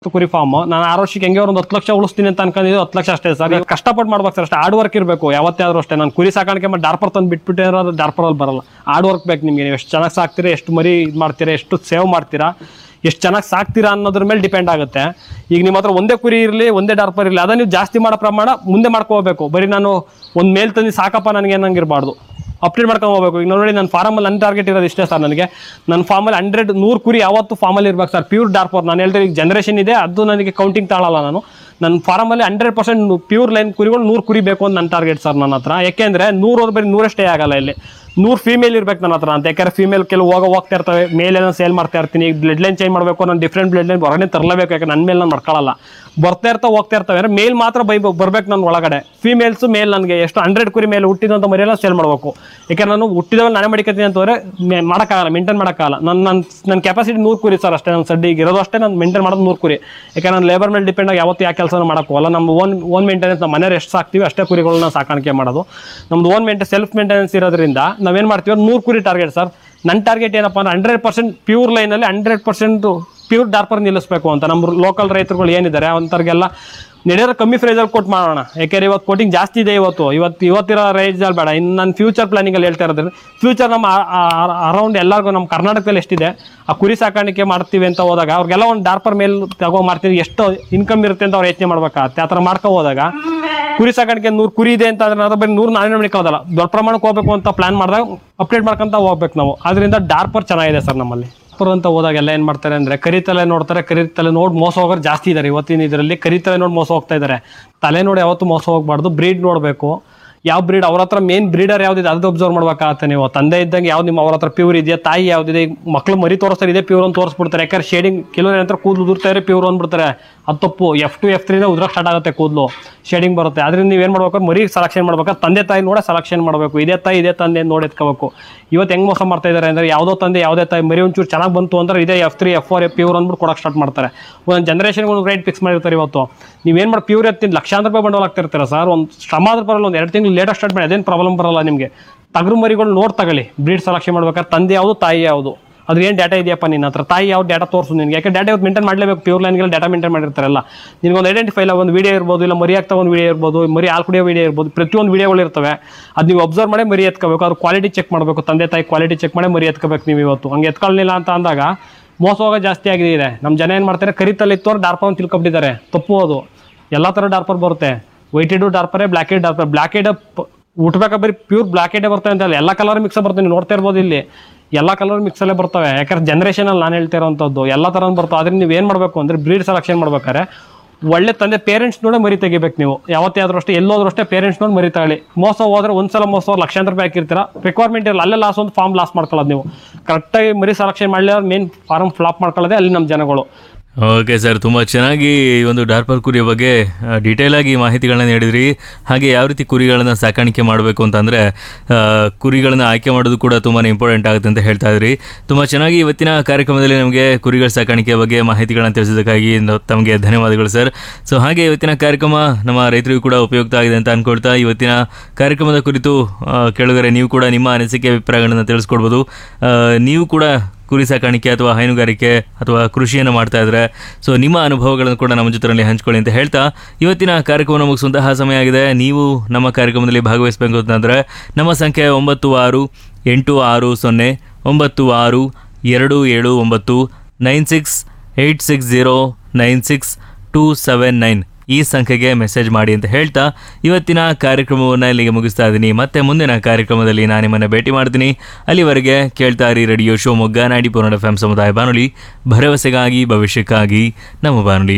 ಕುರಿ ಫಾರ್ಮ್ ನಾನು ಆರು ವರ್ಷಕ್ಕೆ ಹೆಂಗೆ ಒಂದು ಹತ್ತು ಲಕ್ಷ ಉಳಿಸ್ತೀನಿ ಅಂತ ಅನ್ಕೊಂಡಿದ್ದು ಹತ್ತು ಲಕ್ಷ ಅಷ್ಟೇ ಸರ್ ನೀವು ಕಷ್ಟಪಟ್ಟು ಮಾಡ್ಬೇಕು ಸರ್ ಅಷ್ಟೇ ಹಾರ್ಡ್ ವರ್ಕ್ ಇರಬೇಕು ಯಾವತ್ತೇ ಆದ್ರೂ ಅಷ್ಟೇ ನಾನು ಕುರಿ ಸಾಕಾಣಿಕೆ ಮಾಡಿ ಡಾರ್ಪರ್ ತಂದು ಬಿಟ್ಬಿಟ್ಟಿರೋ ಡಾರ್ಪರಲ್ಲಿ ಬರಲ್ಲ ಹಾರ್ಡ್ ವರ್ಕ್ ಬೇಕು ನಿಮಗೆ ನೀವು ಎಷ್ಟು ಚೆನ್ನಾಗಿ ಸಾಕ್ತೀರಾ ಎಷ್ಟು ಮರಿ ಇದು ಮಾಡ್ತೀರಾ ಎಷ್ಟು ಸೇವ್ ಮಾಡ್ತೀರಾ ಎಷ್ಟು ಚೆನ್ನಾಗಿ ಸಾಕ್ತೀರಾ ಅನ್ನೋದ್ರ ಮೇಲೆ ಡಿಪೆಂಡ್ ಆಗುತ್ತೆ ಈಗ ನಿಮ್ಮ ಹತ್ರ ಒಂದೇ ಕುರಿ ಇರಲಿ ಒಂದೇ ಡಾರ್ಪರ್ ಇರಲಿ ಅದನ್ನ ನೀವು ಜಾಸ್ತಿ ಮಾಡೋ ಪ್ರಮಾಣ ಮುಂದೆ ಮಾಡ್ಕೋಬೇಕು ಬರೀ ನಾನು ಒಂದು ಮೇಲ್ ತಂದು ಸಾಕಪ್ಪ ನನಗೆ ಏನಂಗಿರಬಾರ್ದು ಅಪ್ಡೇಟ್ ಮಾಡ್ಕೊಂಡು ಹೋಗ್ಬೇಕು ಈಗ ನೋಡಿ ನನ್ನ ಫಾರ್ಮಲ್ಲಿ ನನ್ನ ಟಾರ್ಗೆಟ್ ಇರೋದು ಇಷ್ಟೇ ಸರ್ ನನಗೆ ನನ್ನ ಫಾರ್ಮಲ್ಲಿ ಹಂಡ್ರೆಡ್ ನೂರು ಕುರಿ ಯಾವತ್ತು ಫಾರ್ಮಲ್ಲಿ ಇರ್ಬೇಕು ಸರ್ ಪ್ಯೂರ್ ಡಾರ್ಪರ್ ನಾನು ಹೇಳ್ತೀನಿ ಈಗ ಜನರೇಷನ್ ಇದೆ ಅದು ನನಗೆ ಕೌಂಟಿಂಗ್ ತಾಳಲ್ಲ ನಾನು ನನ್ನ ಫಾರ್ಮಲ್ಲಿ ಹಂಡ್ರೆಡ್ ಪರ್ಸೆಂಟ್ ಪ್ಯೂರ್ ಲೈನ್ ಕುರಿಗಳು ನೂರು ಕುರಿ ಬೇಕು ಅಂತ ನನ್ನ ಟಾರ್ಗೆಟ್ ಸರ್ ನನ್ನ ಹತ್ರ ಯಾಕೆಂದರೆ ನೂರು ಹೋದ್ರೆ ಬರೀ ನೂರಷ್ಟೇ ಆಗಲ್ಲ ಇಲ್ಲಿ ನೂರು ಫೀಮೇಲ್ ಇರ್ಬೇಕು ನನ್ನ ಹತ್ರ ಅಂತ ಯಾಕಂದ್ರೆ ಫೀಮೇಲ್ ಕೆಲವು ಹೋಗ ಹೋಗ್ತಾ ಇರ್ತವೆ ಮೇಲೆ ನಾನು ಸೇಲ್ ಮಾಡ್ತಾ ಇರ್ತೀನಿ ಈಗ ಬ್ಲಡ್ ಲೈನ್ ಚೇಂಜ್ ಮಾಡಬೇಕು ನಾನು ಡಿಫ್ರೆಂಟ್ ಬ್ಲಡ್ ಲೈನ್ ಹೊರಗಡೆ ತರಲೇಬೇಕು ಯಾಕಂದ್ರೆ ನನ್ನ ಮೇಲೆ ನಾನು ಮಾಡ್ಕೊಳ್ಳಲ್ಲ ಬರ್ತಾ ಇರ್ತಾ ಹೋಗ್ತಾ ಇರ್ತವೆ ಅಂದ್ರೆ ಮೇಲ್ ಮಾತ್ರ ಬೈ ಬರ್ಬೇಕು ನನ್ನ ಒಳಗಡೆ ಫೀಮೇಲ್ಸ್ ಮೇಲ್ ನನಗೆ ಎಷ್ಟು ಹಂಡ್ರೆಡ್ ಕುರಿ ಮೇಲೆ ಹುಟ್ಟಿದಂಥ ಮರಿಯೆಲ್ಲ ಸೇಲ್ ಮಾಡಬೇಕು ಯಾಕಂದ್ರೆ ನಾನು ಹುಟ್ಟಿದವಲ್ಲ ನಾನೇ ಮಡಿಕತ್ತೀನಿ ಅಂತಂದ್ರೆ ಮೇ- ಮಾಡೋಕ್ಕಾಗಲ್ಲ ಮೇಂಟೈನ್ ಮಾಡೋಕ್ಕಾಗಲ್ಲ ನನ್ನ ನನ್ನ ನನ್ನ ಕೆಪಾಸಿಟಿ ನೂರು ಕುರಿ ಸರ್ ಅಷ್ಟೇ ನನ್ನ ಸಡ್ಡಿಗೆ ಇರೋದು ಅಷ್ಟೇ ನಾನು ಮೇಂಟೈನ್ ಮಾಡೋದು ನೂರು ಕುರಿ ಯಾಕಂದ್ರೆ ನಾನು ಲೇಬರ್ ಮೇಲೆ ಡಿಪೆಂಡ್ ಆಗಿ ಯಾವತ್ತು ಯಾವ ಕೆಲಸ ಮಾಡೋಕ್ಕಲ್ಲ ನಮ್ಮ ಓನ್ ಓನ್ ಮೇಂಟೆನೆನ್ಸ್ ನಮ್ಮ ಮನೆಯವ್ರು ಎಷ್ಟು ಸಾಕ್ತೀವಿ ಅಷ್ಟೇ ಕುರಿಗಳನ್ನ ಸಾಕಾಣಿಕೆ ಮಾಡೋದು ನಮ್ದು ಓನ್ ಮೇಂಟೆ ಸೆಲ್ಫ್ ಮೇಂಟೆನೆನ್ಸ್ ಇರೋದ್ರಿಂದ ನಾವೇನು ಮಾಡ್ತೀವಿ ನೂರು ಕುರಿ ಟಾರ್ಗೆಟ್ ಸರ್ ನನ್ನ ಟಾರ್ಗೆಟ್ ಏನಪ್ಪ ಅಂದ್ರೆ ಹಂಡ್ರೆಡ್ ಪರ್ಸೆಂಟ್ ಪ್ಯೂರ್ ಲೈನಲ್ಲಿ ಹಂಡ್ರೆಡ್ ಪರ್ಸೆಂಟ್ ಪ್ಯೂರ್ ಡಾರ್ಪರ್ ನಿಲ್ಲಿಸಬೇಕು ಅಂತ ನಮ್ಮ ಲೋಕಲ್ ರೈತರುಗಳು ಏನಿದ್ದಾರೆ ಅಂಥವ್ರಿಗೆಲ್ಲ ನಡೆಯೋರು ಕಮ್ಮಿ ಪ್ರೈಸಲ್ಲಿ ಕೊಟ್ಟು ಮಾಡೋಣ ಯಾಕೆಂದ್ರೆ ಇವತ್ತು ಕೋಟಿಂಗ್ ಜಾಸ್ತಿ ಇದೆ ಇವತ್ತು ಇವತ್ತು ಇವತ್ತಿರೋ ರೈಸಲ್ಲಿ ಬೇಡ ಇನ್ನು ನನ್ನ ಫ್ಯೂಚರ್ ಪ್ಲಾನಿಂಗಲ್ಲಿ ಹೇಳ್ತಾ ಇರೋದ್ರಿಂದ ಫ್ಯೂಚರ್ ನಮ್ಮ ಅರೌಂಡ್ ಎಲ್ಲರಿಗೂ ನಮ್ಮ ಕರ್ನಾಟಕದಲ್ಲಿ ಎಷ್ಟಿದೆ ಆ ಕುರಿ ಸಾಕಾಣಿಕೆ ಮಾಡ್ತೀವಿ ಅಂತ ಹೋದಾಗ ಅವ್ರಿಗೆಲ್ಲ ಒಂದು ಡಾರ್ಪರ್ ಮೇಲ್ ತಗೋ ಮಾಡ್ತೀವಿ ಎಷ್ಟು ಇನ್ಕಮ್ ಇರುತ್ತೆ ಅಂತ ಅವ್ರು ಯೋಚನೆ ಮಾಡ್ಬೇಕಾಗತ್ತೆ ಆ ಥರ ಮಾಡ್ಕೊ ಹೋದಾಗ ಕುರಿ ಸಾಕಾಣಿಕೆ ನೂರು ಕುರಿ ಇದೆ ಅಂತ ಅಂದ್ರೆ ಬರೀ ನೂರು ನಾನೇ ಮಡಿಕೊಳ್ಳೋದಲ್ಲ ದೊಡ್ಡ ಪ್ರಮಾಣಕ್ಕೆ ಹೋಗ್ಬೇಕು ಅಂತ ಪ್ಲಾನ್ ಮಾಡಿದಾಗ ಅಪ್ಡೇಟ್ ಮಾಡ್ಕೊಂತ ಹೋಗ್ಬೇಕು ನಾವು ಅದರಿಂದ ಡಾರ್ಪರ್ ಚೆನ್ನಾಗಿದೆ ಸರ್ ನಮ್ಮಲ್ಲಿ ಡಾರ್ಪರ್ ಅಂತ ಹೋದಾಗ ಎಲ್ಲ ಏನು ಮಾಡ್ತಾರೆ ಅಂದರೆ ಕರಿತಲೆ ನೋಡ್ತಾರೆ ಕರಿತಲೆ ನೋಡಿ ಮೋಸ ಹೋಗೋರು ಜಾಸ್ತಿ ಇದ್ದಾರೆ ಇವತ್ತಿನ ಇದರಲ್ಲಿ ಕರಿತಲೆ ನೋಡಿ ಮೋಸ ಹೋಗ್ತಾ ಇದ್ದಾರೆ ತಲೆ ನೋಡಿ ಯಾವತ್ತೂ ಮೋಸ ಹೋಗ್ಬಾರ್ದು ಬ್ರೀಡ್ ನೋಡಬೇಕು ಯಾವ ಬ್ರೀಡ್ ಅವ್ರ ಹತ್ರ ಮೇನ್ ಬ್ರೀಡರ್ ಯಾವ್ದಿದೆ ಅದು ಅಬ್ಸರ್ವ್ ಮಾಡ್ಬೇಕಾಗತ್ತೆ ನೀವು ತಂದೆ ಇದ್ದಂಗೆ ಯಾವ್ದು ನಿಮ್ಮ ಅವ್ರ ಹತ್ರ ಪ್ಯೂರ್ ಇದೆಯಾ ತಾಯಿ ಯಾವ್ದಿದೆ ಈಗ ಮಕ್ಳು ಮರಿ ತೋರಿಸ್ತಾರೆ ಇದೆ ಪ್ಯೂರ್ ಅಂತ ತೋರಿಸ್ಬಿಡ್ತಾರೆ ಯಾಕಂದ್ರೆ ಶೇಡಿಂಗ್ ಕೆಲವ್ರು ಏನಂತಾರೆ ಕೂದಲು ಉದುರ್ತಾರೆ ಪ್ಯೂರ್ ಅಂದ್ಬಿಡ್ತಾರೆ ಅದು ತಪ್ಪು ಎಫ್ ಟು ಎಫ್ ತ್ರೀನೇ ಉದ್ರಕ್ಕೆ ಸ್ಟಾರ್ಟ್ ಆಗುತ್ತೆ ಕೂದಲು ಶೇಡಿಂಗ್ ಬರುತ್ತೆ ಅದರಿಂದ ನೀವೇನು ಮಾಡ್ಬೇಕು ಮರಿ ಸೆಲೆಕ್ಷನ್ ಮಾಡ್ಬೇಕಾದ್ರೆ ತಂದೆ ತಾಯಿ ನೋಡೇ ಸೆಲೆಕ್ಷನ್ ಮಾಡಬೇಕು ಇದೇ ತಾಯಿ ಇದೇ ತಂದೆ ನೋಡಿ ಎತ್ಕೋಬೇಕು ಇವತ್ತು ಹೆಂಗ್ ಮೋಸ ಮಾಡ್ತಾ ಇದ್ದಾರೆ ಅಂದರೆ ಯಾವುದೋ ತಂದೆ ಯಾವುದೇ ತಾಯಿ ಮರಿ ಒಂಚೂರು ಚೆನ್ನಾಗಿ ಬಂತು ಅಂದ್ರೆ ಇದೇ F three F four pure ಅಂದ್ಬಿಟ್ಟು ಕೊಡಕ್ಕೆ ಸ್ಟಾರ್ಟ್ ಮಾಡ್ತಾರೆ ಒಂದು ಜನ್ರೇಷನ್ಗೆ ಒಂದು ರೇಟ್ ಫಿಕ್ಸ್ ಮಾಡಿರ್ತಾರೆ ಇವತ್ತು ನೀವೇನು ಮಾಡಿ ಪ್ಯೂರ್ ಎತ್ತೀನಿ ಲಕ್ಷಾಂತರ ರೂಪಾಯಿ ಬಂಡವಾಳ ಆಗ್ತಿರ್ತೀರ ಸರ್ ಒಂದು ಶ್ರಮ ಆದ್ರೂ ಬರಲ್ಲ ಒಂದು ಎರಡು ತಿಂಗಳು ಲೇಟಾಗಿ ಸ್ಟಾರ್ಟ್ ಮಾಡಿ ಅದೇನು ಪ್ರಾಬ್ಲಮ್ ಬರಲ್ಲ ನಿಮಗೆ ಟಗರು ಮರಿಗಳು ನೋಡಿ ತಗೊಳ್ಳಿ ಬ್ರೀಡ್ ಸೆಲೆಕ್ಷನ್ ಮಾಡ್ಬೇಕಾದ್ರೆ ತಂದೆ ಯಾವುದು ತಾಯಿ ಯಾವುದು ಅದ್ರ ಏನು ಡಾಟಾ ಇದೆಯಪ್ಪ ನಿನ್ನ ಹತ್ರ ತಾಯಿ ಯಾವ ಡಾಟಾ ತೋರಿಸು ನಿನಗೆ ಯಾಕೆ ಡಾಟಾ ಇವತ್ತು ಮೇಂಟೈನ್ ಮಾಡಲೇಬೇಕು ಪ್ಯೂರ್ ಲೈನ್ಗೆಲ್ಲ ಡಾಟಾ ಮೇಂಟೈನ್ ಮಾಡಿರ್ತಾರಲ್ಲ ನಿನಗೊಂದು ಐಡೆಂಟಿಫೈ ಇಲ್ಲ ಒಂದು ವಿಡಿಯೋ ಇರ್ಬೋದು ಇಲ್ಲ ಮರಿ ಆಗ್ತಾ ಒಂದು ವಿಡಿಯೋ ಇರ್ಬೋದು ಮರಿ ಹಾಲು ಕುಡಿಯೋ ವಿಡಿಯೋ ಇರ್ಬೋದು ಪ್ರತಿಯೊಂದು ವಿಡಿಯೋಗಳು ಇರ್ತವೆ ಅದು ನೀವು ಅಬ್ಸರ್ವ್ ಮಾಡಿ ಮರಿ ಎತ್ಕೋಬೇಕು ಅದ್ರ ಕ್ವಾಲಿಟಿ ಚೆಕ್ ಮಾಡಬೇಕು ತಂದೆ ತಾಯಿ ಕ್ವಾಲಿಟಿ ಚೆಕ್ ಮಾಡಿ ಮರಿ ಎತ್ಕೋಬೇಕು ನೀವು ಇವತ್ತು ಹಂಗೆ ಎತ್ಕೊಳ್ಳಿಲ್ಲ ಅಂತ ಅಂದಾಗ ಮೋಸ ಹೋಗೋ ಜಾಸ್ತಿ ಆಗಿದೆ ನಮ್ಮ ಜನ ಏನು ಮಾಡ್ತಾರೆ ಕರಿತಲ್ಲಿ ಇತ್ತವ್ರು ಡಾರ್ಪರ್ ಅಂತ ತಿಳ್ಕೊಬಿಟ್ಟಿದ್ದಾರೆ ತಪ್ಪು ಅದು ಎಲ್ಲ ಥರ ಡಾರ್ಪರ್ ಬರುತ್ತೆ ವೈಟೆಡು ಡಾರ್ಪರೇ ಬ್ಲ್ಯಾಕೆಡ್ ಡಾರ್ಪರ್ ಬ್ಲ್ಯಾಕೆಡ್ ಹುಟ್ಬೇಕಾ ಬರೀ ಪ್ಯೂರ್ ಬ್ಲ್ಯಾಕೆಡೇ ಬರ್ತವೆ ಅಂತ ಅಲ್ಲ ಎಲ್ಲ ಕಲರ್ ಮಿಕ್ಸ್ ಬರ್ತವೆ ನೀವು ನೋಡ್ತಾ ಇರ್ಬೋದು ಇಲ್ಲಿ ಎಲ್ಲ ಕಲರ್ ಮಿಕ್ಸಲ್ಲೇ ಬರ್ತವೆ ಯಾಕಂದ್ರೆ ಜನ್ರೇಷನಲ್ಲಿ ನಾನು ಹೇಳ್ತಾ ಇರೋಂಥದ್ದು ಎಲ್ಲ ಥರ ಬರ್ತವೆ ಅದರಿಂದ ನೀವು ಏನು ಮಾಡಬೇಕು ಅಂದರೆ ಬ್ರೀಡ್ ಸೆಲೆಕ್ಷನ್ ಮಾಡ್ಬೇಕಾದ್ರೆ ಒಳ್ಳೆ ತಂದೆ ಪೇರೆಂಟ್ಸ್ ನೋಡೇ ಮರಿ ತೆಗಿಬೇಕು ನೀವು ಯಾವತ್ತೇ ಆದ್ರೂ ಅಷ್ಟೇ ಎಲ್ಲೋದ್ರೂ ಅಷ್ಟೇ ಪೇರೆಂಟ್ಸ್ ನೋಡಿ ಮರಿ ತಗೊಳ್ಳಿ ಮೋಸ ಹೋದ್ರೆ ಒಂದ್ಸಲ ಮೋಸ ಹೋದ್ರೆ ಲಕ್ಷಾಂತರ ರೂಪಾಯಿ ಹಾಕಿರ್ತೀರ ರಿಕ್ವೈರ್ಮೆಂಟ್ ಇರಲ್ಲ ಅಲ್ಲೇ ಲಾಸ್ ಒಂದು ಫಾರ್ಮ್ ಲಾಸ್ ಮಾಡ್ಕೊಳ್ಳೋದು ನೀವು ಕರೆಕ್ಟಾಗಿ ಮರಿ ಸೆಲೆಕ್ಷನ್ ಮಾಡಲಿ ಮೇನ್ ಫಾರ್ಮ್ ಫ್ಲಾಪ್ ಮಾಡ್ಕೊಳ್ಳೋದೇ ಅಲ್ಲಿ ನಮ್ಮ ಜನಗಳು ಓಕೆ ಸರ್ ತುಂಬ ಚೆನ್ನಾಗಿ ಈ ಒಂದು ಡಾರ್ಪರ್ ಕುರಿಯ ಬಗ್ಗೆ ಡೀಟೇಲ್ ಆಗಿ ಮಾಹಿತಿಗಳನ್ನ ನೀಡಿದ್ರಿ ಹಾಗೆ ಯಾವ ರೀತಿ ಕುರಿಗಳನ್ನ ಸಾಕಾಣಿಕೆ ಮಾಡಬೇಕು ಅಂತಂದರೆ ಕುರಿಗಳನ್ನ ಆಯ್ಕೆ ಮಾಡೋದು ಕೂಡ ತುಂಬಾ ಇಂಪಾರ್ಟೆಂಟ್ ಆಗುತ್ತೆ ಅಂತ ಹೇಳ್ತಾ ಇದ್ರಿ ತುಂಬ ಚೆನ್ನಾಗಿ ಇವತ್ತಿನ ಕಾರ್ಯಕ್ರಮದಲ್ಲಿ ನಮಗೆ ಕುರಿಗಳ ಸಾಕಾಣಿಕೆಯ ಬಗ್ಗೆ ಮಾಹಿತಿಗಳನ್ನ ತಿಳಿಸೋದಕ್ಕಾಗಿ ನ- ತಮಗೆ ಧನ್ಯವಾದಗಳು ಸರ್ ಸೊ ಹಾಗೆ ಇವತ್ತಿನ ಕಾರ್ಯಕ್ರಮ ನಮ್ಮ ರೈತರಿಗೂ ಕೂಡ ಉಪಯುಕ್ತ ಆಗಿದೆ ಅಂತ ಅನ್ಕೊಳ್ತಾ ಇವತ್ತಿನ ಕಾರ್ಯಕ್ರಮದ ಕುರಿತು ಆ, ಕೇಳಿದರೆ ನೀವು ಕೂಡ ನಿಮ್ಮ ಅನಿಸಿಕೆ ಅಭಿಪ್ರಾಯಗಳನ್ನು ತಿಳಿಸ್ಕೊಡ್ಬೋದು ಆ, ನೀವು ಕೂಡ ಕುರಿ ಸಾಕಾಣಿಕೆ ಅಥವಾ ಹೈನುಗಾರಿಕೆ ಅಥವಾ ಕೃಷಿಯನ್ನು ಮಾಡ್ತಾ ಇದ್ರೆ ಸೊ ನಿಮ್ಮ ಅನುಭವಗಳನ್ನು ಕೂಡ ನಮ್ಮ ಜೊತೆಯಲ್ಲಿ ಹಂಚ್ಕೊಳ್ಳಿ ಅಂತ ಹೇಳ್ತಾ ಇವತ್ತಿನ ಕಾರ್ಯಕ್ರಮವನ್ನು ಮುಗಿಸುವಂತಹ ಸಮಯ ಆಗಿದೆ ನೀವು ನಮ್ಮ ಕಾರ್ಯಕ್ರಮದಲ್ಲಿ ಭಾಗವಹಿಸಬೇಕು ಅಂತಂದರೆ ನಮ್ಮ ಸಂಖ್ಯೆ ಒಂಬತ್ತು ಆರು ಎಂಟು ಆರು ಸೊನ್ನೆ ಒಂಬತ್ತು ಆರು ಎರಡು ಏಳು ಒಂಬತ್ತು nine six eight six zero nine six two seven nine ಈ ಸಂಖ್ಯೆಗೆ ಮೆಸೇಜ್ ಮಾಡಿ ಅಂತ ಹೇಳ್ತಾ ಇವತ್ತಿನ ಕಾರ್ಯಕ್ರಮವನ್ನು ಇಲ್ಲಿಗೆ ಮುಗಿಸ್ತಾ ಇದ್ದೀನಿ ಮತ್ತೆ ಮುಂದಿನ ಕಾರ್ಯಕ್ರಮದಲ್ಲಿ ನಾನು ನಿಮ್ಮನ್ನು ಭೇಟಿ ಮಾಡ್ತೀನಿ ಅಲ್ಲಿವರೆಗೆ ಕೇಳ್ತಾ ಇರಿ ರೇಡಿಯೋ ಶಿವಮೊಗ್ಗ ನಾಡಿ ಪೂರ್ಣ ಎಫ್ ಎಂ ಸಮುದಾಯ ಬಾನುಲಿ ಭರವಸೆಗಾಗಿ ಭವಿಷ್ಯಕ್ಕಾಗಿ ನಮ್ಮ ಬಾನುಲಿ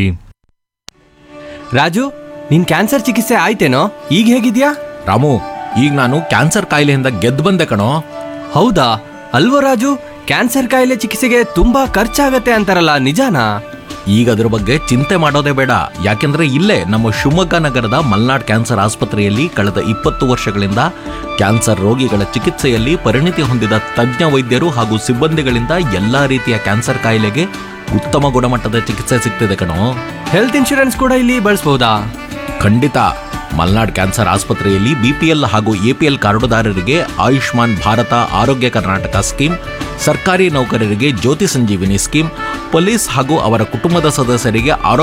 ರಾಜು ನಿನ್ ಕ್ಯಾನ್ಸರ್ ಚಿಕಿತ್ಸೆ ಆಯ್ತೇನೋ ಈಗ ಹೇಗಿದ್ಯಾ ರಾಮು ಈಗ ನಾನು ಕ್ಯಾನ್ಸರ್ ಕಾಯಿಲೆಯಿಂದ ಗೆದ್ದು ಬಂದೆ ಕಣೋ ಹೌದಾ ಅಲ್ವೋ ರಾಜು ಕ್ಯಾನ್ಸರ್ ಕಾಯಿಲೆ ಚಿಕಿತ್ಸೆಗೆ ತುಂಬಾ ಖರ್ಚಾಗತ್ತೆ ಅಂತಾರಲ್ಲ ನಿಜಾನಾ ಈಗ ಅದ್ರ ಬಗ್ಗೆ ಚಿಂತೆ ಮಾಡೋದೇ ಬೇಡ ಯಾಕೆಂದ್ರೆ ಇಲ್ಲೇ ನಮ್ಮ ಶಿವಮೊಗ್ಗ ನಗರದ ಮಲ್ನಾಡ್ ಕ್ಯಾನ್ಸರ್ ಆಸ್ಪತ್ರೆಯಲ್ಲಿ ಕಳೆದ ಇಪ್ಪತ್ತು ವರ್ಷಗಳಿಂದ ಕ್ಯಾನ್ಸರ್ ರೋಗಿಗಳ ಚಿಕಿತ್ಸೆಯಲ್ಲಿ ಪರಿಣಿತಿ ಹೊಂದಿದ ತಜ್ಞ ವೈದ್ಯರು ಹಾಗೂ ಸಿಬ್ಬಂದಿಗಳಿಂದ ಎಲ್ಲಾ ರೀತಿಯ ಕ್ಯಾನ್ಸರ್ ಕಾಯಿಲೆಗೆ ಉತ್ತಮ ಗುಣಮಟ್ಟದ ಚಿಕಿತ್ಸೆ ಸಿಗ್ತಿದೆ ಕಣೋ ಹೆಲ್ತ್ ಇನ್ಶೂರೆನ್ಸ್ ಕೂಡ ಇಲ್ಲಿ ಬಳಸ್ಬೋದಾ ಖಂಡಿತ ಮಲ್ನಾಡ್ ಕ್ಯಾನ್ಸರ್ ಆಸ್ಪತ್ರೆಯಲ್ಲಿ ಬಿಪಿಎಲ್ ಹಾಗೂ ಎಪಿಎಲ್ ಕಾರ್ಡುದಾರರಿಗೆ ಆಯುಷ್ಮಾನ್ ಭಾರತ ಆರೋಗ್ಯ ಕರ್ನಾಟಕ ಸ್ಕೀಮ್ ಸರ್ಕಾರಿ ನೌಕರರಿಗೆ ಜ್ಯೋತಿ ಸಂಜೀವಿನಿ ಸ್ಕೀಮ್ ಪೊಲೀಸ್ ಹಾಗೂ ಅವರ ಕುಟುಂಬದ ಸದಸ್ಯರಿಗೆ ಆರೋಗ್ಯ